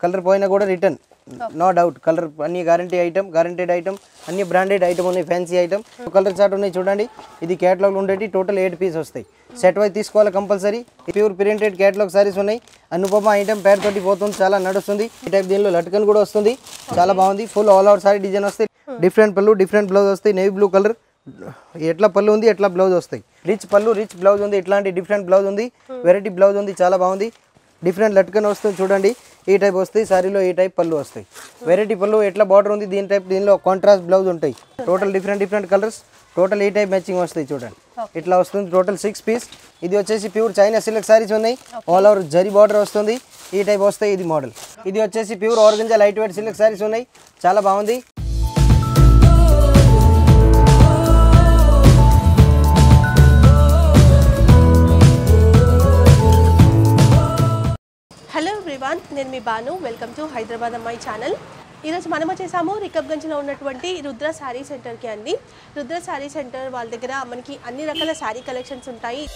Colour పోయినా కూడా return no doubt colour అన్ని గ్యారంటీ ఐటమ్ గ్యారంటీడ్ ఐటమ్ అన్ని బ్రాండెడ్ ఐటమ్ ఉన్నాయి ఫ్యాన్సీ ఐటమ్ కలర్ చార్ట్ ఉన్నాయి చూడండి ఇది క్యాటలాగ్ ఉండేటి టోటల్ ఎయిట్ పీస్ వస్తాయి సెట్ వైజ్ తీసుకోవాలి compulsory pure printed catalogue saris ఉన్నాయి అనుపమ ఐటమ్ పేరు తోటి పోతుంది చాలా నడుస్తుంది ఈ టైప్ దీనిలో లట్కన్ కూడా వస్తుంది చాలా బాగుంది full all out sari design వస్తాయి డిఫరెంట్ పళ్ళు డిఫరెంట్ బ్లౌజ్ వస్తాయి నేవీ బ్లూ కలర్ ఎట్లా పళ్ళు ఉంది ఎట్లా బ్లౌజ్ వస్తాయి రిచ్ పళ్ళు రిచ్ బ్లౌజ్ ఉంది ఇట్లాంటి డిఫరెంట్ బ్లౌజ్ ఉంది వెరైటీ బ్లౌజ్ ఉంది చాలా బాగుంది డిఫరెంట్ లట్కన్ వస్తుంది చూడండి ఈ టైప్ వస్తాయి సారీలో ఈ టైప్ పళ్ళు వస్తాయి వెరైటీ పళ్ళు ఎట్లా బార్డర్ ఉంది దీని టైప్ దీనిలో కాంట్రాస్ట్ బ్లౌజ్ ఉంటాయి total different different colours total ఈ టైప్ మ్యాచింగ్ వస్తాయి చూడండి ఇట్లా వస్తుంది టోటల్ సిక్స్ పీస్ ఇది వచ్చేసి ప్యూర్ చైనా సిల్క్ సారీస్ ఉన్నాయి ఆల్ ఓవర్ జరీ బార్డర్ వస్తుంది ఈ టైప్ వస్తాయి ఇది మోడల్ ఇది వచ్చేసి pure organza light weight silk saris ఉన్నాయి చాలా బాగుంది హలో ఎవ్రీవాన్ నేను మీ బాను వెల్కమ్ టు హైదరాబాద్ అమ్మాయి ఛానల్ ఈరోజు మనం వచ్చేసాము రికబ్గంజ్లో ఉన్నటువంటి రుద్ర శారీ సెంటర్కి అండి రుద్ర శారీ సెంటర్ వాళ్ళ దగ్గర మనకి అన్ని రకాల శారీ కలెక్షన్స్ ఉంటాయి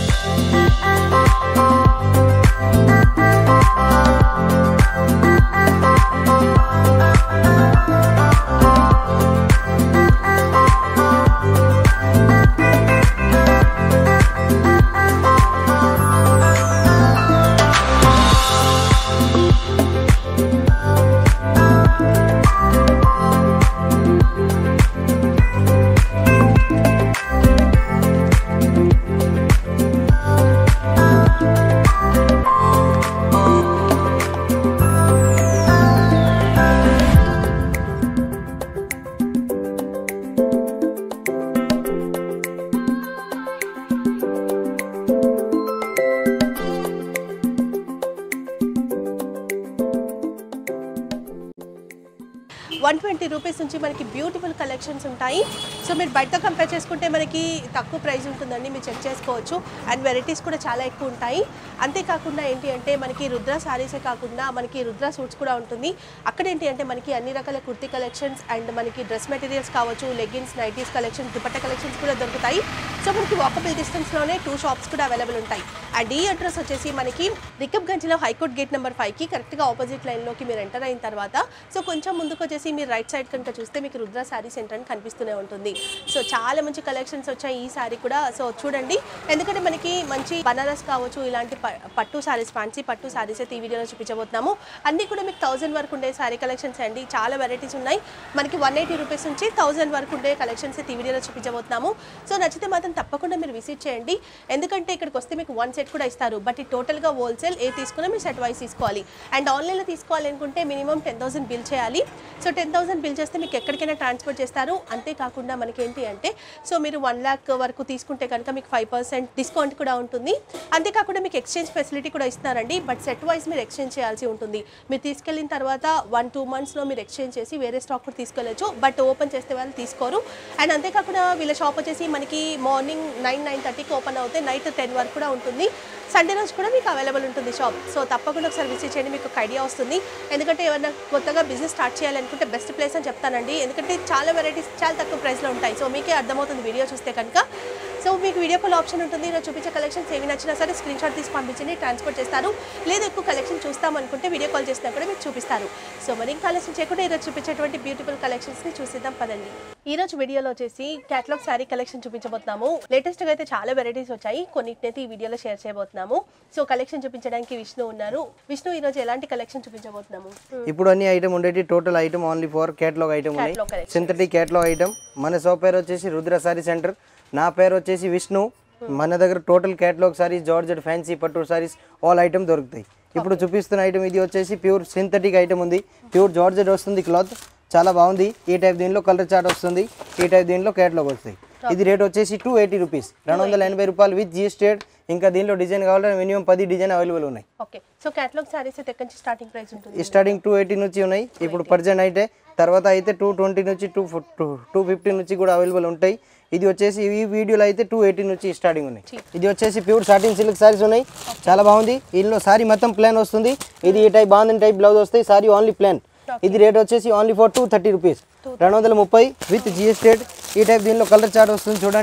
వన్ ట్వంటీ రూపీస్ నుంచి మనకి బ్యూటిఫుల్ కలెక్షన్స్ ఉంటాయి సో మీరు బయట కంపేర్ చేసుకుంటే మనకి తక్కువ ప్రైస్ ఉంటుందండి మీరు చెక్ చేసుకోవచ్చు అండ్ వెరైటీస్ కూడా చాలా ఎక్కువ ఉంటాయి అంతేకాకుండా ఏంటి అంటే మనకి రుద్ర శారీసే కాకుండా మనకి రుద్ర సూట్స్ కూడా ఉంటుంది అక్కడ ఏంటి అంటే మనకి అన్ని రకాల కుర్తీ కలెక్షన్స్ అండ్ మనకి డ్రెస్ మెటీరియల్స్ కావచ్చు leggings nighties collections dupatta collections కూడా దొరుకుతాయి సో మనకి వాకబుల్ డిస్టెన్స్లోనే టూ షాప్స్ కూడా అవైలబుల్ ఉంటాయి అండ్ ఈ అడ్రస్ వచ్చేసి మనకి రికబ్గంజ్లో హైకోర్ట్ గేట్ నెంబర్ ఫైవ్కి కరెక్ట్గా ఆపోజిట్ లైన్లోకి మీరు ఎంటర్ అయిన తర్వాత సో కొంచెం ముందుకు వచ్చేసి మీరు రైట్ సైడ్ కనుక చూస్తే మీకు రుద్ర శారీ సెంటర్ అని కనిపిస్తూనే ఉంటుంది సో చాలా మంచి కలెక్షన్స్ వచ్చాయి ఈ శారీ కూడా సో చూడండి ఎందుకంటే మనకి మంచి బనారస్ కావచ్చు ఇలాంటి ప- పట్టు శారీస్ ఫ్యాన్సీ పట్టు శారీస్ అయితే ఈ వీడియోలో చూపించబోతున్నాము అన్నీ కూడా మీకు థౌసండ్ వరకు ఉండే శారీ కలెక్షన్స్ అండి చాలా వెరైటీస్ ఉన్నాయి మనకి వన్ ఎయిటీ రూపీస్ నుంచి థౌసండ్ వరకు ఉండే కలెక్షన్స్ అయితే ఈ వీడియోలో చూపించబోతున్నాము సో నచ్చితే మాత్రం తప్పకుండా మీరు విజిట్ చేయండి ఎందుకంటే ఇక్కడికి వస్తే మీకు వన్ సెట్ కూడా ఇస్తారు బట్ ఈ టోటల్గా హోల్సేల్ ఏ తీసుకున్నా మీరు సెట్ వైస్ తీసుకోవాలి అండ్ ఆన్లైన్లో తీసుకోవాలి అనుకుంటే మినిమం టెన్ థౌసండ్ బిల్ చేయాలి సో టెన్ థౌసండ్ బిల్ చేస్తే మీకు ఎక్కడికైనా ట్రాన్స్పోర్ట్ చేస్తారు అంతేకాకుండా మనకి ఏంటి అంటే సో మీరు వన్ ల్యాక్ వరకు తీసుకుంటే కనుక మీకు ఫైవ్ పర్సెంట్ డిస్కౌంట్ కూడా ఉంటుంది అంతేకాకుండా మీకు ఎక్స్చేంజ్ ఫెసిలిటీ కూడా ఇస్తున్నారండి బట్ సెట్ వైస్ మీరు ఎక్స్చేంజ్ చేయాల్సి ఉంటుంది మీరు తీసుకెళ్ళిన తర్వాత వన్ టూ మంత్స్లో మీరు ఎక్స్చేంజ్ చేసి వేరే స్టాక్ కూడా తీసుకెళ్ళచ్చు బట్ ఓపెన్ చేస్తే వాళ్ళు తీసుకోరు అండ్ అంతేకాకుండా వీళ్ళ షాప్ వచ్చేసి మనకి మార్నింగ్ నైన్ నైన్ థర్టీకి ఓపెన్ అవుతే నైట్ టెన్ వరకు కూడా ఉంటుంది సండే రోజు కూడా మీకు అవైలబుల్ ఉంటుంది షాప్ సో తప్పకుండా ఒకసారి విజిట్ చేయండి మీకు ఒక ఐడియా వస్తుంది ఎందుకంటే ఎవరైనా కొత్తగా బిజినెస్ స్టార్ట్ చేయాలనుకుంటే బెస్ట్ ప్లేస్ అని చెప్తానండి ఎందుకంటే చాలా వెరైటీస్ చాలా తక్కువ ప్రైస్లో ఉంటాయి సో మీకే అర్థమవుతుంది వీడియో చూస్తే కనుక సో మీకు వీడియో కాల్ ఆప్షన్ ఉంటుంది నేను చూపించే కలెక్షన్స్ ఏవి నచ్చినా సరే స్క్రీన్ షాట్ తీసి పంపించండి ట్రాన్స్పోర్ట్ చేస్తారు లేదా ఎక్కువ కలెక్షన్ చూస్తాం అనుకుంటే వీడియో కాల్ చేసినా కూడా మీకు చూపిస్తారు సో మరి ఇంకా ఆలస్యం చేయకుండా ఈరోజు చూపించేటువంటి బ్యూటిఫుల్ కలెక్షన్స్ని చూసిద్దాం పదండి ఈ రోజు వీడియోలో వచ్చేసి క్యాటలాగ్ శారీ కలెక్షన్ చూపించబోతున్నాము లేటెస్ట్గా అయితే చాలా వెరైటీస్ వచ్చాయి కొన్నిటినైతే ఈ వీడియోలో షేర్ చేయబోతున్నాము సో కలెక్షన్ చూపించడానికి విష్ణు ఉన్నారు విష్ణు ఈ రోజు ఎలాంటి కలెక్షన్ చూపించబోతున్నాము ఇప్పుడు అన్ని ఐటమ్ ఉండేటి total item only for catalogue item ఉన్నాయి Catalog collection. Synthetic catalogue item మన షాప్ పేరు వచ్చేసి రుద్ర సారీ సెంటర్ నా పేరు వచ్చేసి విష్ణు మన దగ్గర total catalogue saris georgette fancy పట్టు సారీస్ ఆల్ ఐటమ్ దొరుకుతాయి ఇప్పుడు చూపిస్తున్న ఐటమ్ ఇది వచ్చేసి ప్యూర్ సింథటిక్ ఐటమ్ ఉంది ప్యూర్ జార్జెట్ వస్తుంది క్లాత్ చాలా బాగుంది ఈ టైప్ దీనిలో కలర్ చార్ట్ వస్తుంది ఈ టైప్ దీనిలో కేటలాగ్ వస్తాయి ఇది రేట్ వచ్చేసి టూ ఎయిటీ రూపీస్ రెండు వందల ఎనభై రూపాయలు విత్ జిఎస్టేడ్ ఇంకా దీనిలో డిజైన్ కావాలంటే మినిమం పది డిజైన్ అవైలబుల్ ఉన్నాయి ఓకే సో క్యాటలాగ్ శారీస్ అయితే ఎక్కడి నుంచి స్టార్టింగ్ ప్రైస్ ఉంటుంది స్టార్టింగ్ టూ ఎయిటీ నుంచి ఉన్నాయి ఇప్పుడు పర్జెంట్ అయితే తర్వాత అయితే టూ ట్వంటీ నుంచి టూ టూ ఫిఫ్టీ నుంచి కూడా అవైలబుల్ ఉంటాయి ఇది వచ్చేసి ఈ వీడియోలో అయితే టూ ఎయిటీ నుంచి స్టార్టింగ్ ఉన్నాయి ఇది వచ్చేసి ప్యూర్ సాటిన్ సిల్క్ సారీస్ ఉన్నాయి చాలా బాగుంది ఇందులో సారీ మొత్తం ప్లాన్ వస్తుంది ఇది ఈ టైప్ బాగుంది టైప్ బ్లౌజ్ వస్తాయి సారీ ఓన్లీ ప్లాన్ ఇది రేట్ వచ్చేసి only for two thirty rupees రెండు వందల ముప్పై విత్ జిఎస్టేడ్ ఈ టైప్ దీనిలో కలర్ చార్ట్ వస్తుంది చూడండి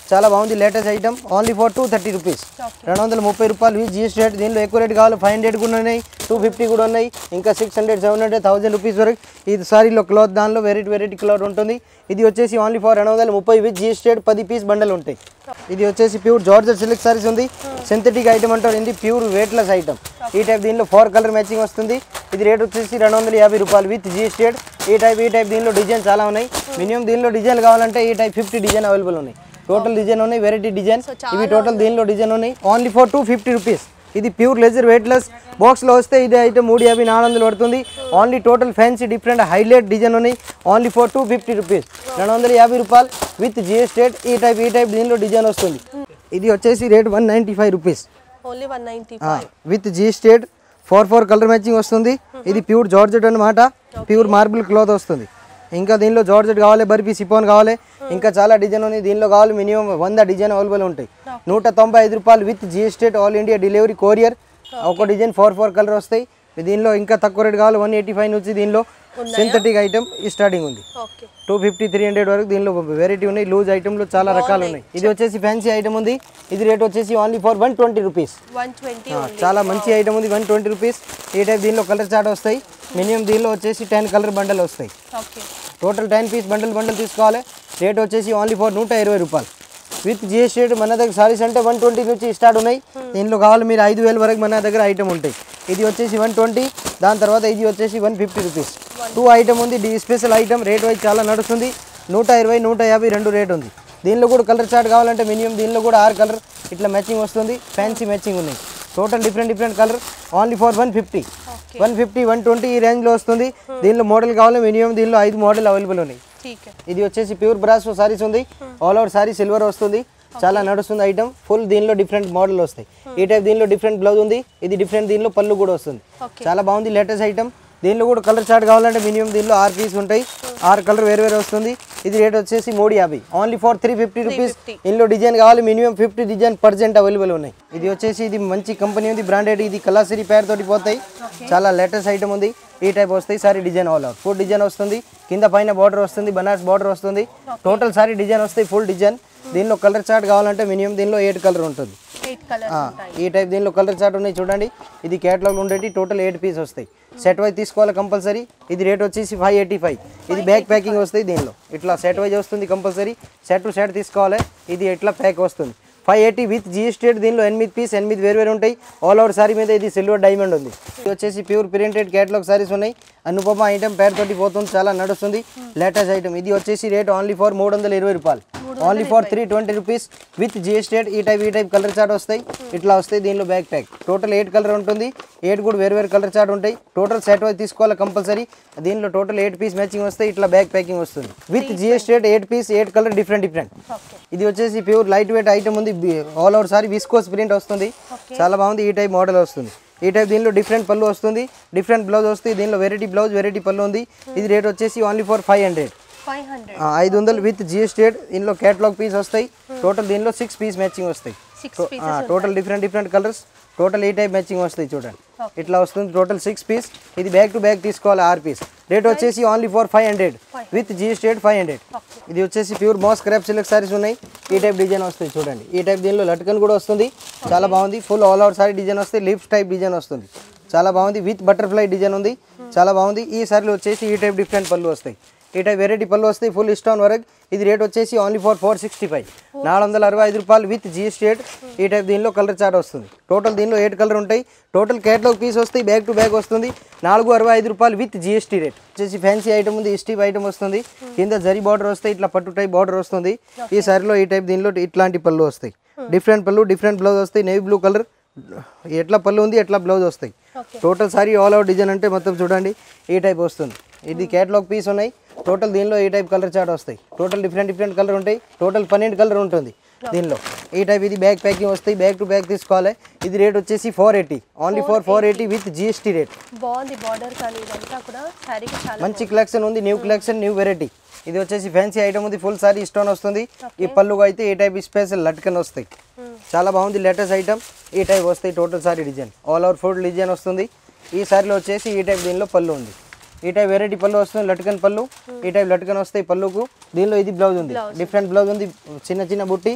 చాలా బాగుంది latest item only for two thirty rupees okay రెండు వందల ముప్పై రూపాయలు విత్ జిఎస్టీ రేట్ దీనిలో ఎక్కువ రేట్ కావాలి ఫైవ్ హండ్రెడ్ కూడా ఉన్నాయి టూ ఫిఫ్టీ కూడా ఉన్నాయి ఇంకా six hundred seven hundred thousand rupees వరకు ఇది సారీలో క్లాత్ దానిలో వెరైటీ వెరైటీ క్లాత్ ఉంటుంది ఇది వచ్చేసి ఓన్లీ ఫర్ రెండు వందల ముప్పై విత్ జిఎస్టీ రేట్ పది పీస్ బండలు ఉంటాయి ఇది వచ్చేసి ప్యూర్ జార్జెట్ సిల్క్ సారీస్ ఉంది సింథటిక్ ఐటమ్ అంటారు ఇది ప్యూర్ వెయిట్లెస్ ఐటమ్ ఈ టైప్ దీనిలో ఫోర్ కలర్ మ్యాచింగ్ వస్తుంది ఇది రేట్ వచ్చేసి రెండు వందల యాభై రూపాయలు విత్ జిఎస్టీ రేట్ ఈ టైప్ ఈ టైప్ దీనిలో డిజైన్ చాలా ఉన్నాయి మినిమం దీనిలో డిజైన్ కావాలంటే ఈ టైప్ ఫిఫ్టీ డిజైన్ అవైలబుల్ ఉన్నాయి టోటల్ డిజైన్ ఉన్నాయి వెరైటీ డిజైన్ ఇవి టోటల్ దీనిలో డిజైన్ ఉన్నాయి only for two fifty rupees ఇది ప్యూర్ లెజర్ వెయిట్లెస్ బాక్స్లో వస్తే ఇది అయితే మూడు యాభై నాలుగు వందలు పడుతుంది only total fancy different highlight design ఉన్నాయి only for two fifty rupees రెండు వందల యాభై రూపాయలు విత్ జిఎస్టీ రేట్ ఈ టైప్ ఈ టైప్ దీనిలో డిజైన్ వస్తుంది ఇది వచ్చేసి rate one ninety five rupees only one ninety with GST rate four four colour matching వస్తుంది ఇది ప్యూర్ జార్జెట్ అన్నమాట ప్యూర్ మార్బుల్ క్లాత్ వస్తుంది ఇంకా దీనిలో జార్జెట్ కావాలి బర్ఫీ సిపోన్ కావాలి ఇంకా చాలా డిజైన్ ఉంది దీనిలో కావాలి మినిమం వంద డిజైన్ అవైలబుల్ ఉంటాయి నూట తొంభై ఐదు రూపాయలు with GST all India delivery courier ఒక డిజైన్ ఫోర్ ఫోర్ కలర్ వస్తాయి దీనిలో ఇంకా తక్కువ రేట్ కావాలి వన్ ఎయిటీ ఫైవ్ నుంచి దీనిలో సింథటిక్ ఐటమ్ స్టార్టింగ్ ఉంది okay two fifty three hundred వరకు దీనిలో వెరైటీ ఉన్నాయి లూజ్ ఐటమ్లో చాలా రకాలు ఉన్నాయి ఇది వచ్చేసి ఫ్యాన్సీ ఐటమ్ ఉంది ఇది రేట్ వచ్చేసి only for one twenty rupees one twenty చాలా మంచి ఐటమ్ ఉంది వన్ ట్వంటీ రూపీస్ ఈ టైప్ దీనిలో కలర్ చార్ట్ వస్తాయి మినిమం దీనిలో వచ్చేసి టెన్ కలర్ బండల్ వస్తాయి okay total ten piece bundle bundle తీసుకోవాలి రేట్ వచ్చేసి ఓన్లీ ఫర్ నూట ఇరవై రూపాయలు విత్ జిఎస్టీ రేట్ మన దగ్గర సారీస్ అంటే వన్ ట్వంటీ నుంచి స్టార్ట్ ఉన్నాయి దీనిలో కావాలి మీరు ఐదు వేల వరకు మన దగ్గర ఐటమ్ ఉంటాయి ఇది వచ్చేసి వన్ ట్వంటీ దాని తర్వాత ఇది వచ్చేసి one fifty rupees two item ఉంది డి స్పెషల్ ఐటమ్ రేట్ వైజ్ చాలా నడుస్తుంది నూట ఇరవై నూట యాభై రెండు రేట్ ఉంది దీనిలో కూడా కలర్ చార్ట్ కావాలంటే మినిమం దీనిలో కూడా ఆరు కలర్ ఇట్లా మ్యాచింగ్ వస్తుంది ఫ్యాన్సీ మ్యాచింగ్ ఉన్నాయి total different different colour only for one fifty one fifty one twenty ఈ రేంజ్లో వస్తుంది దీనిలో మోడల్ కావాలి మినిమం దీనిలో ఐదు మోడల్ అవైలబుల్ ఉన్నాయి ठीक है ఇది వచ్చేసి ప్యూర్ బ్రాస్ సారీస్ ఉంది ఆల్ ఓవర్ సారీ సిల్వర్ వస్తుంది చాలా నడుస్తుంది ఐటమ్ ఫుల్ దీనిలో డిఫరెంట్ మోడల్ వస్తాయి ఈ టైప్ దీనిలో డిఫరెంట్ బ్లౌజ్ ఉంది ఇది డిఫరెంట్ దీనిలో పళ్ళు కూడా వస్తుంది Okay. చాలా బాగుంది లేటెస్ట్ ఐటమ్ దీనిలో కూడా కలర్ చార్ట్ కావాలంటే మినిమం దీనిలో ఆరు పీస్ ఉంటాయి ఆరు కలర్ వేరు వేరే వస్తుంది ఇది రేట్ వచ్చేసి మూడు యాభై only for three fifty rupees ఇందులో డిజైన్ కావాలి minimum fifty design percent available ఉన్నాయి ఇది వచ్చేసి ఇది మంచి కంపెనీ ఉంది బ్రాండెడ్ ఇది కలాసిరి పేరు తోటి పోతాయి చాలా లేటెస్ట్ ఐటమ్ ఉంది ఈ టైప్ వస్తాయి sari design all out full design వస్తుంది కింద పైన బార్డర్ వస్తుంది బనారస్ బార్డర్ వస్తుంది టోటల్ సారీ డిజైన్ వస్తాయి ఫుల్ డిజైన్ దీనిలో కలర్ చార్ట్ కావాలంటే మినిమం దీనిలో ఎయిట్ కలర్ ఉంటుంది ఎయిట్ కలర్ ఆ, ఈ టైప్ దీనిలో కలర్ చార్ట్ ఉన్నాయి చూడండి ఇది కేటలాగ్ ఉండేటి టోటల్ ఎయిట్ పీస్ వస్తాయి సెట్ వైజ్ తీసుకోవాలి కంపల్సరీ ఇది రేట్ వచ్చేసి ఫైవ్ ఎయిటీ ఫైవ్ ఇది బ్యాక్ ప్యాకింగ్ వస్తాయి దీనిలో ఇట్లా సెట్ వైజ్ వస్తుంది కంపల్సరీ సెట్ టు సెట్ తీసుకోవాలి ఇది ఇట్లా ప్యాక్ వస్తుంది ఫైవ్ ఎయిటీ విత్ జిఎస్టీ దీనిలో ఎనిమిది పీస్ ఎనిమిది వేరు వేరు ఉంటాయి ఆల్ ఓవర్ సారీ మీద ఇది సిల్వర్ డైమండ్ ఉంది ఇది వచ్చేసి ప్యూర్ ప్రింటెడ్ కేటలాగ్ సారీస్ ఉన్నాయి అనుపమ ఐటమ్ పేరు తోటి పోతుంది చాలా నడుస్తుంది లేటెస్ట్ ఐటమ్ ఇది వచ్చేసి రేట్ ఓన్లీ ఫర్ మూడు వందల ఇరవై రూపాయలు only for three twenty rupees with GST ఈ టైప్ ఈ టైప్ కలర్ చార్ట్ వస్తాయి ఇట్లా వస్తాయి దీనిలో back pack total eight colour ఉంటుంది ఎయిట్ కూడా వేరు వేరు కలర్ చార్ట్ ఉంటాయి టోటల్ సెట్ వైజ్ తీసుకోవాలి కంపల్సరీ దీనిలో టోటల్ ఎయిట్ పీస్ మ్యాచింగ్ వస్తాయి ఇట్లా బ్యాక్ ప్యాకింగ్ వస్తుంది with GST eight piece eight colour different different okay ఇది వచ్చేసి ప్యూర్ లైట్ వెయిట్ ఐటమ్ ఉంది all over sari viscose print వస్తుంది చాలా బాగుంది ఈ టైప్ మోడల్ వస్తుంది ఈ టైప్ దీనిలో డిఫరెంట్ పళ్ళు వస్తుంది డిఫరెంట్ బ్లౌజ్ వస్తుంది దీనిలో వెరైటీ బ్లౌజ్ వెరైటీ పళ్ళు ఉంది ఇది రేట్ వచ్చేసి only for five hundred five hundred ఐదు వందలు విత్ జిఎస్టీ దీనిలో కేటలాగ్ పీస్ వస్తాయి టోటల్ దీనిలో సిక్స్ పీస్ మ్యాచింగ్ వస్తాయి six pieces total different different colours total ఈ టైప్ మ్యాచింగ్ వస్తాయి చూడండి ఇట్లా వస్తుంది టోటల్ సిక్స్ పీస్ ఇది బ్యాక్ టు బ్యాక్ తీసుకోవాలి ఆరు పీస్ రేట్ వచ్చేసి only for five hundred with GST five hundred ఇది వచ్చేసి pure moss crepe silk saris ఉన్నాయి ఈ టైప్ డిజైన్ వస్తాయి చూడండి ఈ టైప్ దీనిలో లట్కన్ కూడా వస్తుంది చాలా బాగుంది full all over sari design వస్తుంది లిప్స్ టైప్ డిజైన్ వస్తుంది చాలా బాగుంది విత్ బటర్ఫ్లై డిజైన్ ఉంది చాలా బాగుంది ఈ సారీలో వచ్చేసి ఈ టైప్ డిఫరెంట్ పళ్ళు వస్తాయి ఈ టైప్ వెరైటీ పళ్ళు వస్తాయి ఫుల్ ఇస్టోన్ వరకు ఇది రేట్ వచ్చేసి only for four sixty five నాలుగు వందల అరవై ఐదు రూపాయలు విత్ జిఎస్టీ రేట్ ఈ టైప్ దీనిలో కలర్ చార్ట్ వస్తుంది టోటల్ దీనిలో ఎయిట్ కలర్ ఉంటాయి టోటల్ కేటలాగ్ పీస్ వస్తాయి బ్యాక్ టు బ్యాక్ వస్తుంది నాలుగు అరవై ఐదు రూపాయలు విత్ జిఎస్టీ రేట్ వచ్చేసి ఫ్యాన్సీ ఐటమ్ ఉంది స్టీవ్ ఐటమ్ వస్తుంది కింద జరీ బార్డర్ వస్తాయి ఇట్లా పట్టు టైప్ బార్డర్ వస్తుంది ఈ సారీలో ఈ టైప్ దీనిలో ఇట్లాంటి పళ్ళు వస్తాయి డిఫరెంట్ పళ్ళు డిఫరెంట్ బ్లౌజ్ వస్తాయి నేవీ బ్లూ కలర్ ఎట్లా పళ్ళు ఉంది ఎట్లా బ్లౌజ్ వస్తాయి total sari all out design అంటే మొత్తం చూడండి ఈ టైప్ వస్తుంది ఇది కేటలాగ్ పీస్ ఉన్నాయి టోటల్ దీనిలో ఈ టైప్ కలర్ చార్ట్ వస్తాయి టోటల్ డిఫరెంట్ డిఫరెంట్ కలర్ ఉంటాయి టోటల్ పన్నెండు కలర్ ఉంటుంది దీనిలో ఈ టైప్ ఇది బ్యాక్ ప్యాకింగ్ వస్తాయి బ్యాక్ టు బ్యాక్ తీసుకోవాలి ఇది రేట్ వచ్చేసి four eighty only four four eighty with GST rate బాగుంది బార్డర్ కానీ ఇదంతా కూడా శారీకి చాలా మంచి కలెక్షన్ ఉంది న్యూ కలెక్షన్ న్యూ వెరైటీ ఇది వచ్చేసి ఫ్యాన్సీ ఐటమ్ ఉంది ఫుల్ సారీ స్టోన్ వస్తుంది ఈ పళ్ళుగా అయితే ఈ టైప్ స్పెషల్ లట్కన్ వస్తాయి చాలా బాగుంది లేటెస్ట్ ఐటమ్ ఈ టైప్ వస్తాయి total sari design all over full design వస్తుంది ఈ సారీలో వచ్చేసి ఈ టైప్ దీనిలో పళ్ళు ఉంది ఈ టైప్ వెరైటీ పళ్ళు వస్తుంది లట్కన్ పళ్ళు ఈ టైప్ లట్కన్ వస్తాయి పళ్ళుకు దీనిలో ఇది బ్లౌజ్ ఉంది డిఫరెంట్ బ్లౌజ్ ఉంది చిన్న చిన్న బుట్టి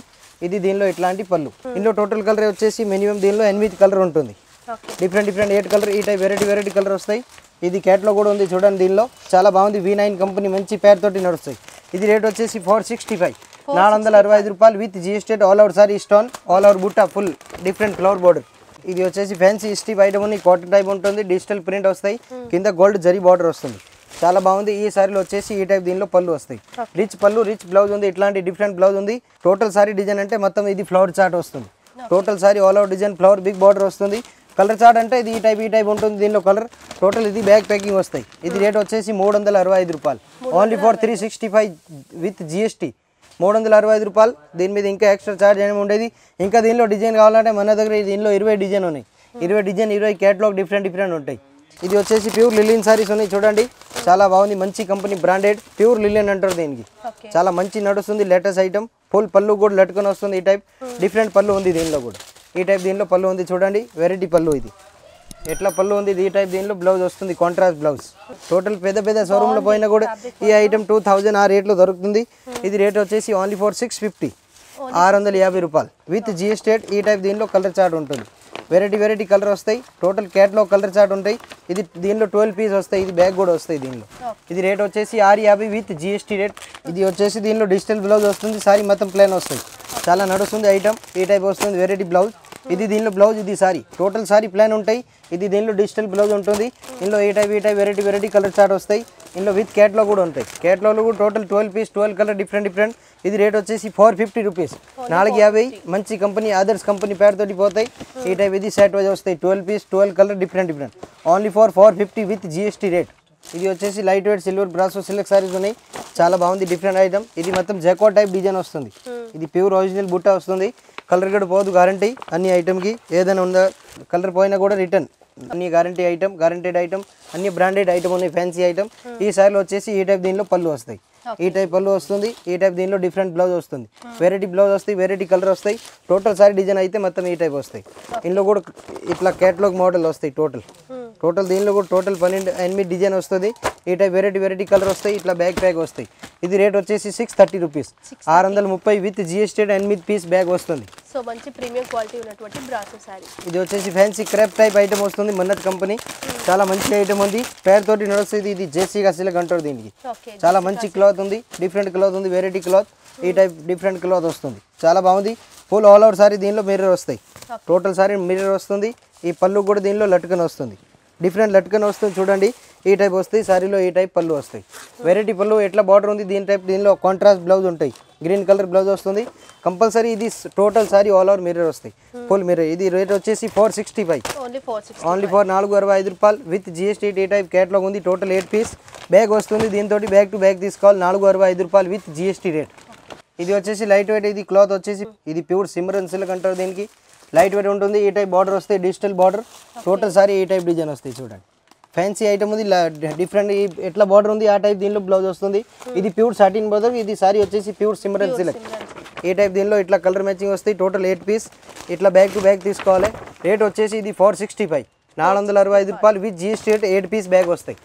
ఇది దీనిలో ఇట్లాంటి పళ్ళు ఇందులో టోటల్ కలర్ వచ్చేసి మినిమం దీనిలో ఎనిమిది కలర్ ఉంటుంది okay different different eight colour ఈ టైప్ వెరైటీ వెరైటీ కలర్ వస్తాయి ఇది క్యాట్లో కూడా ఉంది చూడండి దీనిలో చాలా బాగుంది వి నైన్ కంపెనీ మంచి పేరుతోటి నడుస్తాయి ఇది రేట్ వచ్చేసి ఫోర్ సిక్స్టీ ఫైవ్ నాలుగు వందల అరవై ఐదు రూపాయలు with GST all out sari stone all out బుట్ట ఫుల్ డిఫరెంట్ ఫ్లవర్ బోర్డర్ ఇది వచ్చేసి ఫ్యాన్సీ స్టీప్ ఐటమ్ ఉంది కాటన్ టైప్ ఉంటుంది డిజిటల్ ప్రింట్ వస్తాయి కింద గోల్డ్ జరీ బార్డర్ వస్తుంది చాలా బాగుంది ఈ సారీలో వచ్చేసి ఈ టైప్ దీనిలో పళ్ళు వస్తాయి రిచ్ పళ్ళు రిచ్ బ్లౌజ్ ఉంది ఇట్లాంటి డిఫరెంట్ బ్లౌజ్ ఉంది టోటల్ సారీ డిజైన్ అంటే మొత్తం ఇది ఫ్లవర్ చార్ట్ వస్తుంది total sari all out design flower big border వస్తుంది కలర్ చార్ట్ అంటే ఇది ఈ టైప్ ఈ టైప్ ఉంటుంది దీనిలో కలర్ టోటల్ ఇది బ్యాగ్ ప్యాకింగ్ వస్తాయి ఇది రేట్ వచ్చేసి మూడు వందల అరవై ఐదు రూపాయలు only for three sixty five with GST మూడు వందల అరవై ఐదు రూపాయలు దీని మీద ఇంకా ఎక్స్ట్రా ఛార్జ్ ఏమి ఉండేది ఇంకా దీనిలో డిజైన్ కావాలంటే మన దగ్గర దీనిలో ఇరవై డిజైన్ ఉన్నాయి ఇరవై డిజైన్ ఇరవై క్యాట్లాగ్ డిఫరెంట్ డిఫరెంట్ ఉంటాయి ఇది వచ్చేసి ప్యూర్ లిలియన్ సారీస్ ఉన్నాయి చూడండి చాలా బాగుంది మంచి కంపెనీ బ్రాండెడ్ ప్యూర్ లిలియన్ అంటారు దీనికి ఓకే చాలా మంచి నడుస్తుంది లేటెస్ట్ ఐటమ్ ఫుల్ పళ్ళు కూడా లట్టుకొని వస్తుంది ఈ టైప్ డిఫరెంట్ పళ్ళు ఉంది దీనిలో కూడా ఈ టైప్ దీనిలో పళ్ళు ఉంది చూడండి వెరైటీ పళ్ళు ఇది ఎట్లా పళ్ళు ఉంది ఈ టైప్ దీనిలో బ్లౌజ్ వస్తుంది కాంట్రాస్ట్ బ్లౌజ్ టోటల్ పెద్ద పెద్ద షోరూంలో పోయినా కూడా ఈ ఐటమ్ టూ థౌజండ్ ఆ రేట్లో దొరుకుతుంది ఇది రేట్ వచ్చేసి ఓన్లీ ఫర్ సిక్స్ ఫిఫ్టీ ఆరు వందల యాభై రూపాయలు విత్ జిఎస్టీ ఈ టైప్ దీనిలో కలర్ చార్ట్ ఉంటుంది వెరైటీ వెరైటీ కలర్ వస్తాయి టోటల్ క్యాట్లో కలర్ చార్ట్ ఉంటాయి ఇది దీనిలో ట్వెల్వ్ పీస్ వస్తాయి ఇది బ్యాగ్ కూడా వస్తాయి దీనిలో ఇది రేట్ వచ్చేసి ఆరు యాభై విత్ జిఎస్టీ రేట్ ఇది వచ్చేసి దీనిలో డిజిటల్ బ్లౌజ్ వస్తుంది సారీ మొత్తం ప్లేన్ వస్తుంది చాలా నడుస్తుంది ఐటమ్ ఈ టైప్ వస్తుంది వెరైటీ బ్లౌజ్ ఇది దీనిలో బ్లౌజ్ ఇది సారీ టోటల్ సారీ ప్లాన్ ఉంటాయి ఇది దీనిలో డిజిటల్ బ్లౌజ్ ఉంటుంది ఇందులో ఏ టైప్ ఈ type variety variety colour chart వస్తాయి ఇందులో విత్ క్యాట్లో కూడా ఉంటాయి క్యాట్లో కూడా total twelve piece twelve colour different different ఇది రేట్ వచ్చేసి ఫోర్ ఫిఫ్టీ రూపీస్ నాలుగు యాభై మంచి కంపెనీ అదర్స్ కంపెనీ పేరుతోటి పోతాయి ఈ టైప్ ఇది సెట్ వైజ్ వస్తాయి twelve piece twelve colour different different only for four fifty with GST rate ఇది వచ్చేసి light weight silver brasso silk saris ఉన్నాయి చాలా బాగుంది డిఫరెంట్ ఐటమ్ ఇది మొత్తం జెకో టైప్ డిజైన్ వస్తుంది ఇది ప్యూర్ ఒరిజినల్ బుట్ట వస్తుంది కలర్ కూడా పోదు గ్యారంటీ అన్ని ఐటమ్కి ఏదైనా ఉందా కలర్ పోయినా కూడా రిటర్న్ అన్ని గ్యారంటీ ఐటమ్ గ్యారంటీడ్ ఐటమ్ అన్ని బ్రాండెడ్ ఐటమ్ ఉన్నాయి ఫ్యాన్సీ ఐటమ్ ఈ సారీలో వచ్చేసి ఈ టైప్ దీనిలో పళ్ళు వస్తాయి ఈ టైప్ పళ్ళు వస్తుంది ఈ టైప్ దీనిలో డిఫరెంట్ బ్లౌజ్ వస్తుంది వెరైటీ బ్లౌజ్ వస్తాయి వెరైటీ కలర్ వస్తాయి టోటల్ సారీ డిజైన్ అయితే మొత్తం ఈ టైప్ వస్తాయి ఇందులో కూడా ఇట్లా క్యాట్లాగ్ మోడల్ వస్తాయి టోటల్ టోటల్ దీనిలో కూడా టోటల్ పన్నెండు ఎనిమిది డిజైన్ వస్తుంది ఈ టైప్ వెరైటీ వెరైటీ కలర్ వస్తాయి ఇట్లా బ్యాగ్ ప్యాక్ వస్తాయి ఇది రేట్ వచ్చేసి సిక్స్ థర్టీ రూపీస్ ఆరు వందల ముప్పై విత్ జిఎస్టీ ఎనిమిది పీస్ బ్యాగ్ వస్తుంది సో మంచి ప్రీమియం క్వాలిటీ ఉన్నటువంటి బ్రాసో శారీ ఇది వచ్చేసి ఫ్యాన్సీ క్రేప్ టైప్ ఐటమ్ వస్తుంది మన్నత్ కంపెనీ చాలా మంచి ఐటమ్ ఉంది పేరుతోటి నడుస్తుంది ఇది జేసీగా సిలక్ అంటారు దీనికి ఓకే చాలా మంచి క్లాత్ ఉంది డిఫరెంట్ క్లాత్ ఉంది వెరైటీ క్లాత్ ఈ టైప్ డిఫరెంట్ క్లాత్ వస్తుంది చాలా బాగుంది ఫుల్ ఆల్ అవుట్ సారీ దీనిలో మిర్రర్ వస్తాయి టోటల్ సారీ మిర్రర్ వస్తుంది ఈ పళ్ళు కూడా దీనిలో లట్కన్ వస్తుంది డిఫరెంట్ లట్కన్ వస్తుంది చూడండి ఈ టైప్ వస్తాయి సారీలో ఈ టైప్ పళ్ళు వస్తాయి వెరైటీ పళ్ళు ఎట్లా బార్డర్ ఉంది దీని టైప్ దీనిలో కాంట్రాస్ట్ బ్లౌజ్ ఉంటాయి గ్రీన్ కలర్ బ్లౌజ్ వస్తుంది కంపల్సరీ ఇది total sari all over mirror వస్తాయి ఫుల్ మిర్రర్ ఇది రేట్ వచ్చేసి four sixty five only four six only for నాలుగు అరవై ఐదు రూపాయలు విత్ జిఎస్టీ టీ టైప్ క్యాట్లాగ్ ఉంది టోటల్ ఎయిట్ పీస్ బ్యాగ్ వస్తుంది దీంతో బ్యాగ్ టు బ్యాగ్ తీసుకోవాలి నాలుగు అరవై ఐదు రూపాయలు విత్ జిఎస్టీ రేట్ ఇది వచ్చేసి లైట్ వెయిట్ ఇది క్లాత్ వచ్చేసి ఇది ప్యూర్ సిమ్రన్ సిల్క్ అంటారు దీనికి లైట్ వెయిట్ ఉంటుంది ఈ టైప్ బార్డర్ వస్తాయి డిజిటల్ బార్డర్ టోటల్ సారీ ఈ టైప్ డిజైన్ వస్తాయి చూడండి ఫ్యాన్సీ ఐటమ్ ఉంది డిఫరెంట్ ఎట్లా బార్డర్ ఉంది ఆ టైప్ దీనిలో బ్లౌజ్ వస్తుంది ఇది ప్యూర్ సాటిన్ బార్డర్ ఇది సారీ వచ్చేసి ప్యూర్ సిమ్రన్ సిల్క్ ఈ టైప్ దీనిలో ఇట్లా కలర్ మ్యాచింగ్ వస్తాయి టోటల్ ఎయిట్ పీస్ ఇట్లా బ్యాగ్ టు బ్యాగ్ తీసుకోవాలి రేట్ వచ్చేసి ఇది ఫోర్ సిక్స్టీ ఫైవ్ నాలుగు వందల అరవై ఐదు రూపాయలు with GST eight piece bag వస్తాయి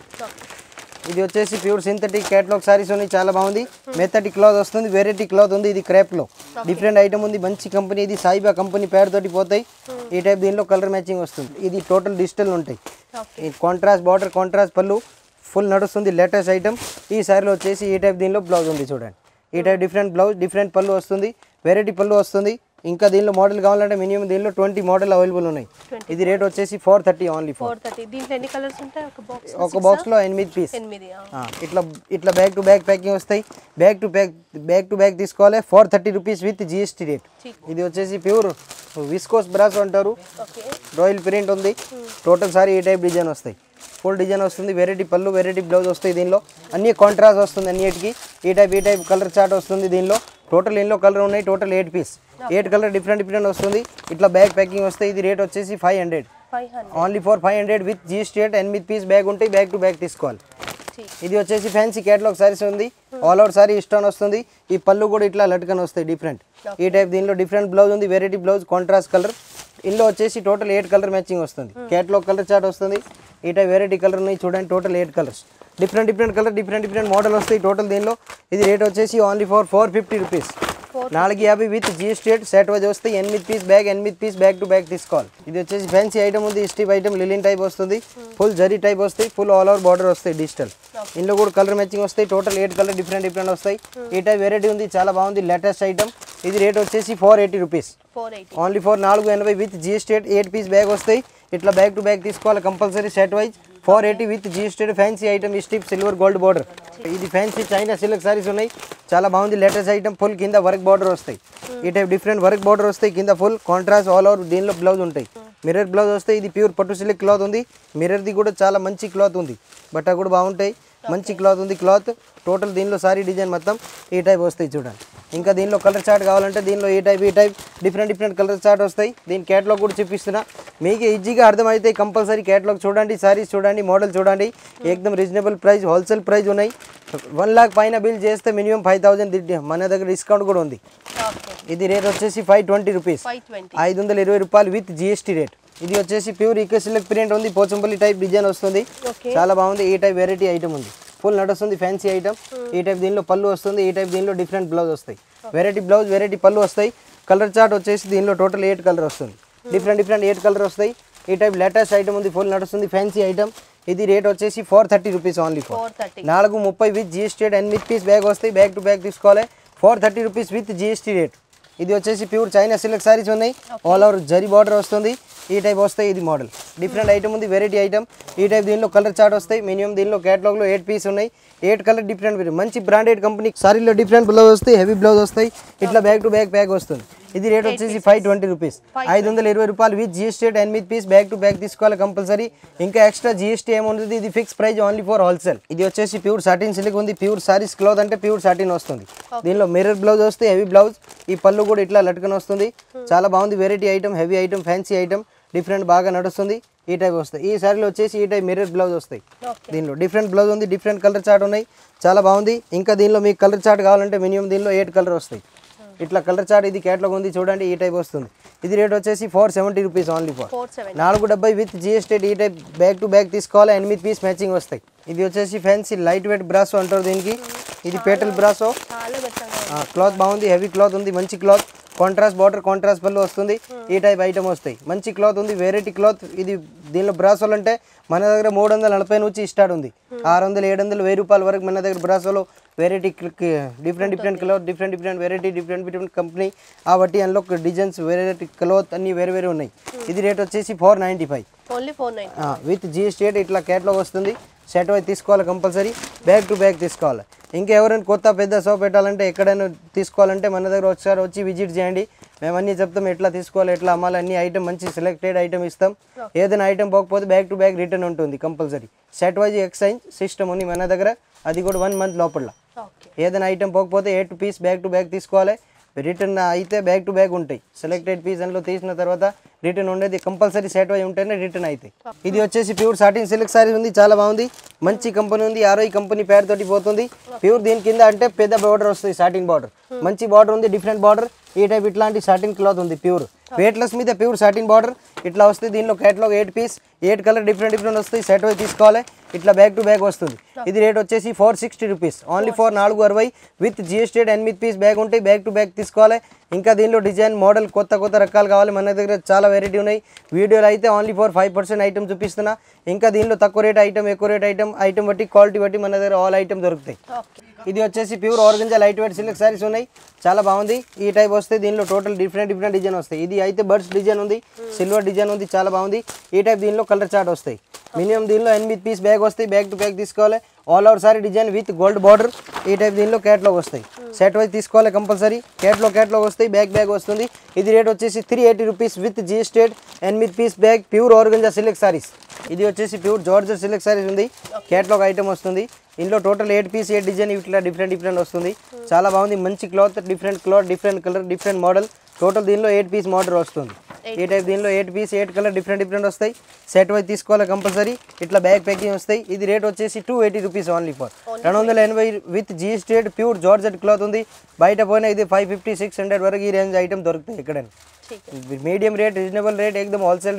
ఇది వచ్చేసి ప్యూర్ సింథటిక్ క్యాట్లాగ్ సారీస్ ఉన్నాయి చాలా బాగుంది మెత్తటి క్లాత్ వస్తుంది వెరైటీ క్లాత్ ఉంది ఇది క్రేప్లో డిఫరెంట్ ఐటమ్ ఉంది మంచి కంపెనీ ఇది సాయిబా కంపెనీ పేరుతోటి పోతాయి ఈ టైప్ దీనిలో కలర్ మ్యాచింగ్ వస్తుంది ఇది టోటల్ డిజిటల్ ఉంటాయి ఈ కాంట్రాస్ట్ బార్డర్ కాంట్రాస్ట్ పళ్ళు ఫుల్ నడుస్తుంది లేటెస్ట్ ఐటమ్ ఈ సారీలో వచ్చేసి ఈ టైప్ దీనిలో బ్లౌజ్ ఉంది చూడండి ఈ టైప్ డిఫరెంట్ బ్లౌజ్ డిఫరెంట్ పళ్ళు వస్తుంది వెరైటీ పళ్ళు వస్తుంది ఇంకా దీనిలో మోడల్ కావాలంటే మినిమం దీనిలో ట్వంటీ మోడల్ అవైలబుల్ ఉన్నాయి ఇది రేట్ వచ్చేసి four thirty only four four thirty దీంట్లో ఎన్ని కలర్స్ ఉంటాయి ఒక బాక్స్ ఒక బాక్స్లో ఎనిమిది పీస్ ఎనిమిది ఆ. ఆ, ఇట్లా ఇట్లా బ్యాగ్ టు బ్యాగ్ ప్యాకింగ్ వస్తాయి bag to bag bag to bag తీసుకోవాలి four thirty rupees with GST rate ఇది వచ్చేసి ప్యూర్ విస్కోస్ బ్రాస్ అంటారు ఓకే రాయల్ ప్రింట్ ఉంది టోటల్ సారీ ఈ టైప్ డిజైన్ వస్తాయి ఫుల్ డిజైన్ వస్తుంది వెరైటీ పళ్ళు వెరైటీ బ్లౌజ్ వస్తాయి దీనిలో అన్ని కాంట్రాస్ట్ వస్తుంది అన్నిటికి ఈ టైప్ ఈ టైప్ కలర్ చార్ట్ వస్తుంది దీనిలో టోటల్ ఎన్నో కలర్ ఉన్నాయి total eight piece eight colour different different వస్తుంది ఇట్లా బ్యాగ్ ప్యాకింగ్ వస్తాయి ఇది రేట్ వచ్చేసి five hundred five hundred only for five hundred with GST ఎనిమిది పీస్ బ్యాగ్ ఉంటాయి బ్యాగ్ టు బ్యాగ్ తీసుకోవాలి ఇది వచ్చేసి ఫ్యాన్సీ క్యాట్లాగ్ సారీస్ ఉంది ఆల్ అవుట్ సారీ ఇష్టం వస్తుంది ఈ పళ్ళు కూడా ఇట్లా లట్కన్ వస్తాయి డిఫరెంట్ ఈ టైప్ దీనిలో డిఫరెంట్ బ్లౌజ్ ఉంది వెరైటీ బ్లౌజ్ కాంట్రాస్ట్ కలర్ ఇందులో వచ్చేసి టోటల్ ఎయిట్ కలర్ మ్యాచింగ్ వస్తుంది క్యాట్లాగ్ కలర్ చార్ట్ వస్తుంది ఈ టైప్ వెరైటీ కలర్ ఉన్నాయి చూడండి total eight colours different different colour different different model వస్తాయి టోటల్ దీనిలో ఇది రేట్ వచ్చేసి only for four fifty rupees నాలుగు యాభై విత్ జిఎస్టీ సెట్ వైజ్ వస్తే ఎనిమిది పీస్ బ్యాగ్ ఎనిమిది పీస్ బ్యాగ్ టు బ్యాగ్ తీసుకోవాలి ఇది వచ్చేసి ఫ్యాన్సీ ఐటమ్ ఉంది స్టీప్ ఐటమ్ లిలిన్ టైప్ వస్తుంది ఫుల్ జరీ టైప్ వస్తాయి ఫుల్ ఆల్ ఓవర్ బార్డర్ వస్తాయి డిజిటల్ ఇందులో కూడా కలర్ మ్యాచింగ్ వస్తాయి total eight colour different different వస్తాయి ఈ టైప్ వెరైటీ ఉంది చాలా బాగుంది లేటెస్ట్ ఐటమ్ ఇది రేట్ వచ్చేసి four eighty rupees four eighty only four నాలుగు ఎనభై with GST eight piece bag వస్తాయి ఇట్లా బ్యాగ్ టు బ్యాగ్ తీసుకోవాలి compulsory set wise four eighty with GST fancy item స్టిప్ సిల్వర్ గోల్డ్ బార్డర్ ఇది ఫ్యాన్సీ చైనా సిల్క్ సారీస్ ఉన్నాయి చాలా బాగుంది లేటెస్ట్ ఐటమ్ ఫుల్ కింద వర్క్ బార్డర్ వస్తాయి ఈ టైప్ డిఫరెంట్ వర్క్ బార్డర్ వస్తాయి కింద ఫుల్ కాంట్రాస్ట్ ఆల్ ఓవర్ దీనిలో బ్లౌజ్ ఉంటాయి మిర్రర్ బ్లౌజ్ వస్తాయి ఇది ప్యూర్ పట్టు సిల్క్ క్లాత్ ఉంది మిర్రర్ది కూడా చాలా మంచి క్లాత్ ఉంది బట్ట కూడా బాగుంటాయి మంచి క్లాత్ ఉంది క్లాత్ టోటల్ దీనిలో సారీ డిజైన్ మొత్తం ఈ టైప్ వస్తాయి చూడండి ఇంకా దీనిలో కలర్ చార్ట్ కావాలంటే దీనిలో ఈ టైప్ ఈ type different different colour chart వస్తాయి దీని క్యాటలాగ్ కూడా చూపిస్తున్నా మీకు ఈజీగా అర్థమైతే కంపల్సరీ క్యాటలాగ్ చూడండి సారీస్ చూడండి మోడల్ చూడండి ఏకదమ్ రీజనబుల్ ప్రైస్ హోల్సేల్ ప్రైస్ ఉన్నాయి వన్ లాక్ పైన బిల్ చేస్తే మినిమం ఫైవ్ థౌసండ్ మన దగ్గర డిస్కౌంట్ కూడా ఉంది ఓకే ఇది రేట్ వచ్చేసి five twenty rupees five twenty ఐదు వందల ఇరవై రూపాయలు విత్ జిఎస్టీ రేట్ ఇది వచ్చేసి ప్యూర్ ఈకో సిల్క్ ప్రింట్ ఉంది పోచంపల్లి టైప్ డిజైన్ వస్తుంది ఓకే చాలా బాగుంది ఈ టైప్ వెరైటీ ఐటమ్ ఉంది ఫుల్ నడుస్తుంది ఫ్యాన్సీ ఐటమ్ ఈ టైప్ దీనిలో పళ్ళు వస్తుంది ఈ టైప్ దీనిలో డిఫరెంట్ బ్లౌజ్ వస్తాయి వెరైటీ బ్లౌజ్ వెరైటీ పళ్ళు వస్తాయి కలర్ చార్ట్ వచ్చేసి దీనిలో టోటల్ ఎయిట్ కలర్ వస్తుంది డిఫరెంట్ డిఫరెంట్ ఎయిట్ కలర్ వస్తాయి ఈ టైప్ లేటెస్ట్ ఐటమ్ ఉంది ఫుల్ నడుస్తుంది ఫ్యాన్సీ ఐటమ్ ఇది రేట్ వచ్చేసి four thirty rupees only four four thirty నాలుగు ముప్పై విత్ జిఎస్టీ ఎనిమిది పీస్ బ్యాగ్ వస్తాయి బ్యాగ్ టు బ్యాగ్ తీసుకోవాలి four thirty rupees with GST rate ఇది వచ్చేసి ప్యూర్ చైనా సిల్క్ సారీస్ ఉన్నాయి ఆల్ ఓవర్ జరీ బార్డర్ వస్తుంది ఈ టైప్ వస్తాయి ఇది మోడల్ డిఫరెంట్ ఐటమ్ ఉంది వెరైటీ ఐటమ్ ఈ టైప్ దీనిలో కలర్ చార్ట్ వస్తాయి మినిమం దీనిలో క్యాటలాగ్లో ఎయిట్ పీస్ ఉన్నాయి ఎయిట్ కలర్ డిఫరెంట్ మంచి బ్రాండెడ్ కంపెనీ సారీలో డిఫరెంట్ బ్లౌజ్ వస్తాయి హెవీ బ్లౌజ్ వస్తాయి ఇట్లా బ్యాగ్ టు బ్యాగ్ బ్యాగ్ వస్తుంది ఇది రేట్ వచ్చేసి ఫైవ్ ట్వంటీ రూపీస్ ఐదు వందల ఇరవై రూపాయలు విత్ జిఎస్టీ ఎనిమిది పీస్ బ్యాగ్ టు బ్యాగ్ తీసుకోవాలి కంపల్సరీ ఇంకా ఎక్స్ట్రా జిఎస్టీ ఏముంటుంది ఇది fix price only for wholesale ఇది వచ్చేసి ప్యూర్ సాటిన్ సిల్క్ ఉంది ప్యూర్ సారీస్ క్లాత్ అంటే ప్యూర్ సాటిన్ వస్తుంది దీనిలో మిర్రర్ బ్లౌజ్ వస్తే హెవీ బ్లౌజ్ ఈ పళ్ళు కూడా ఇట్లా లట్కన్ వస్తుంది చాలా బాగుంది variety item heavy item fancy item different బాగా నడుస్తుంది ఈ టైప్ వస్తాయి ఈ సారీలో వచ్చేసి ఈ టైప్ మిర్రర్ బ్లౌజ్ వస్తాయి ఓకే దీనిలో డిఫరెంట్ బ్లౌజ్ ఉంది డిఫరెంట్ కలర్ చార్ట్ ఉన్నాయి చాలా బాగుంది ఇంకా దీనిలో మీకు కలర్ చార్ట్ కావాలంటే మినిమం దీనిలో ఎయిట్ కలర్ వస్తాయి ఇట్లా కలర్ చార్ట్ ఇది క్యాట్లాగ్ ఉంది చూడండి ఈ టైప్ వస్తుంది ఇది రేట్ వచ్చేసి four seventy rupees only four four seven నాలుగు డెబ్బై విత్ జిఎస్టీ ఈ టైప్ బ్యాగ్ టు బ్యాగ్ తీసుకోవాలి ఎనిమిది పీస్ మ్యాచింగ్ వస్తాయి ఇది వచ్చేసి ఫ్యాన్సీ లైట్ వెయిట్ బ్రాసో అంటారు దీనికి ఇది పేటల్ బ్రాసో చాలా మెత్తగా క్లాత్ బాగుంది హెవీ క్లాత్ ఉంది మంచి క్లాత్ కాంట్రాస్ట్ బార్డర్ కాంట్రాస్ట్ పళ్ళు వస్తుంది ఈ టైప్ ఐటమ్ వస్తాయి మంచి క్లాత్ ఉంది వెరైటీ క్లాత్ ఇది దీనిలో బ్రాసోలు అంటే మన దగ్గర మూడు వందల నలభై నుంచి స్టార్ట్ ఉంది ఆరు వందలు ఏడు వందలు వెయ్యి రూపాయల వరకు మన దగ్గర బ్రాసోలో variety different different cloth different different variety different different company కాబట్టి అందులో డిజైన్స్ వెరైటీ క్లాత్ అన్ని వేరే వేరే ఉన్నాయి ఇది రేట్ వచ్చేసి four ninety five only four nine with GST ఇట్లా క్యాట్లాగ్ వస్తుంది సెట్ వైజ్ తీసుకోవాలి కంపల్సరీ బ్యాగ్ టు బ్యాగ్ తీసుకోవాలి ఇంకా ఎవరైనా కొత్త పెద్ద షాప్ పెట్టాలంటే ఎక్కడైనా తీసుకోవాలంటే మన దగ్గర ఒకసారి వచ్చి విజిట్ చేయండి మేము అన్నీ చెప్తాం ఎట్లా తీసుకోవాలి ఎట్లా అమ్మాలి అన్ని ఐటమ్ మంచి సెలెక్టెడ్ ఐటమ్ ఇస్తాం ఏదైనా ఐటమ్ పోకపోతే బ్యాగ్ టు బ్యాగ్ రిటర్న్ ఉంటుంది compulsory set wise exchange system ఉంది మన దగ్గర అది కూడా వన్ మంత్ లోపల ఓకే ఏదైనా ఐటమ్ పోకపోతే eight piece bag to bag తీసుకోవాలి రిటర్న్ అయితే బ్యాగ్ టు బ్యాగ్ ఉంటాయి సెలెక్టెడ్ పీస్ అందులో తీసిన తర్వాత రిటర్న్ ఉండేది కంపల్సరీ సెట్ అయి ఉంటేనే రిటర్న్ అవుతాయి ఇది వచ్చేసి ప్యూర్ సాటిన్ సిల్క్ సారీ ఉంది చాలా బాగుంది మంచి కంపెనీ ఉంది ఆరో కంపెనీ పేరుతోటి పోతుంది ప్యూర్ దీని కింద అంటే పెద్ద బార్డర్ వస్తుంది సాటిన్ బార్డర్ మంచి బార్డర్ ఉంది డిఫరెంట్ బార్డర్ ఈ టైప్ ఇట్లాంటి సాటిన్ క్లాత్ ఉంది ప్యూర్ వెయిట్లెస్ మీద ప్యూర్ సాటిన్ బార్డర్ ఇట్లా వస్తుంది దీనిలో catalogue eight piece eight colour different different వస్తాయి సెట్ వైజ్ తీసుకోవాలి ఇట్లా బ్యాగ్ టు బ్యాగ్ వస్తుంది ఇది రేట్ వచ్చేసి four sixty rupees only four నాలుగు అరవై విత్ జిఎస్టీ ఎనిమిది పీస్ బ్యాగ్ ఉంటాయి బ్యాగ్ టు బ్యాగ్ తీసుకోవాలి ఇంకా దీనిలో డిజైన్ మోడల్ కొత్త కొత్త రకాలు కావాలి మన దగ్గర చాలా వెరైటీ ఉన్నాయి వీడియోలో అయితే only four five percent item చూపిస్తున్నా ఇంకా దీనిలో తక్కువ రేట్ ఐటమ్ ఎక్కువ రేట్ ఐటమ్ ఐటమ్ బట్టి క్వాలిటీ బట్టి మన దగ్గర ఆల్ ఐటమ్ దొరుకుతాయి ఓకే ఇది వచ్చేసి pure organza light weight silk saris ఉన్నాయి చాలా బాగుంది ఈ టైప్ వస్తే దీనిలో టోటల్ డిఫరెంట్ డిఫరెంట్ డిజైన్ వస్తాయి ఇది అయితే బర్డ్స్ డిజైన్ ఉంది సిల్వర్ డిజైన్ ఉంది చాలా బాగుంది ఈ టైప్ దీనిలో కలర్ చార్ట్ వస్తాయి మినిమం దీనిలో ఎనిమిది పీస్ బ్యాగ్ వస్తాయి బ్యాగ్ టు బ్యాగ్ తీసుకోవాలి all over sari design with gold border ఈ టైప్ దీనిలో క్యాట్లాగ్ వస్తాయి సెట్ వైజ్ తీసుకోవాలి కంపల్సరీ క్యాట్లాగ్ క్యాట్లాగ్ వస్తాయి బ్యాగ్ బ్యాగ్ వస్తుంది ఇది రేట్ వచ్చేసి three eighty rupees with GST ఎనిమిది piece bag pure organza silk saris ఇది వచ్చేసి ప్యూర్ జార్జర్ సిల్క్ సారీస్ ఉంది క్యాట్లాగ్ ఐటమ్ వస్తుంది ఇందులో total eight piece eight design ఇట్లా డిఫరెంట్ డిఫరెంట్ వస్తుంది చాలా బాగుంది మంచి cloth different cloth different colour different model total దీనిలో ఎయిట్ పీస్ మోడల్ వస్తుంది ఈ టైప్ దీనిలో eight piece eight colour different different వస్తాయి సెట్ వైజ్ తీసుకోవాలి కంపల్సరీ ఇట్లా బ్యాగ్ ప్యాకింగ్ వస్తాయి ఇది రేట్ వచ్చేసి two eighty rupees only for రెండు వందల ఎనభై with GST pure georgette cloth ఉంది బయట పోయినా ఇది ఫైవ్ ఫిఫ్టీ సిక్స్ హండ్రెడ్ వరకు ఈ రేంజ్ ఐటమ్ దొరుకుతాయి ఎక్కడైనా ठीक है मीडियम रेट रीजनेबल रेट एकदम wholesale rate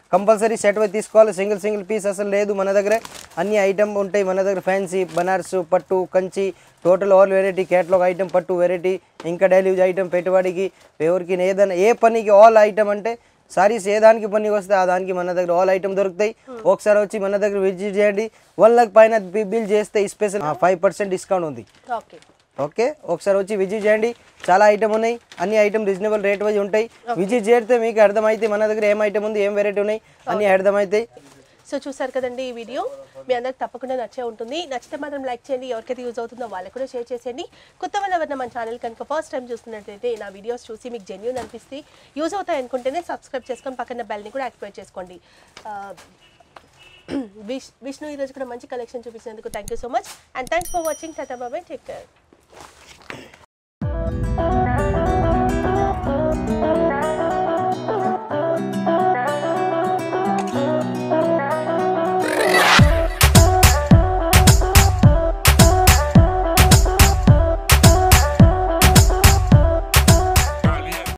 compulsory set wise తీసుకోవాలి సింగిల్ సింగిల్ పీస్ అసలు లేదు మన దగ్గర అన్ని ఐటమ్ ఉంటాయి మన దగ్గర ఫ్యాన్సీ బనారస్ పట్టు Kanchi total all variety catalogue item పట్టు వెరైటీ ఇంకా డైలీ యూజ్ ఐటమ్ పెట్టుబడికి ఎవరికి ఏదైనా ఏ పనికి ఆల్ ఐటమ్ అంటే సారీస్ ఏ దానికి పనికి వస్తే ఆ దానికి మన దగ్గర ఆల్ ఐటమ్ దొరుకుతాయి ఒకసారి వచ్చి మన దగ్గర విజిట్ చేయండి వన్ లాక్ పైన బిల్ చేస్తే స్పెషల్ ఫైవ్ పర్సెంట్ డిస్కౌంట్ ఉంది ఓకే ఓకే ఒకసారి వచ్చి విజిట్ చేయండి చాలా ఐటమ్ ఉన్నాయి అన్ని ఐటమ్ రీజనబుల్ రేట్ వైజ్ ఉంటాయి విజిట్ చేస్తే మీకు అర్థమైతే మన దగ్గర ఏం ఐటమ్ ఉంది ఏం వెరైటీ ఉన్నాయి అన్ని అర్థమవుతాయి సో చూసారు కదండి ఈ వీడియో మీ అందరికి తప్పకుండా నచ్చే ఉంటుంది నచ్చితే మాత్రం లైక్ చేయండి ఎవరికైతే యూజ్ అవుతుందో వాళ్ళకి కూడా షేర్ చేసేయండి కొత్త వాళ్ళు ఎవరైనా మన ఛానల్ కనుక ఫస్ట్ టైం చూస్తున్నట్లయితే నా వీడియోస్ చూసి మీకు జెన్యున్ అనిపిస్తే యూజ్ అవుతాయి అనుకుంటేనే సబ్స్క్రైబ్ చేసుకొని పక్కన బెల్ని కూడా యాక్టివేట్ చేసుకోండి ఆ, విష్ విష్ణు ఈరోజు కూడా మంచి కలెక్షన్ చూపించినందుకు thank you so much and thanks for watching tata బాబాయ్ టేక్ కేర్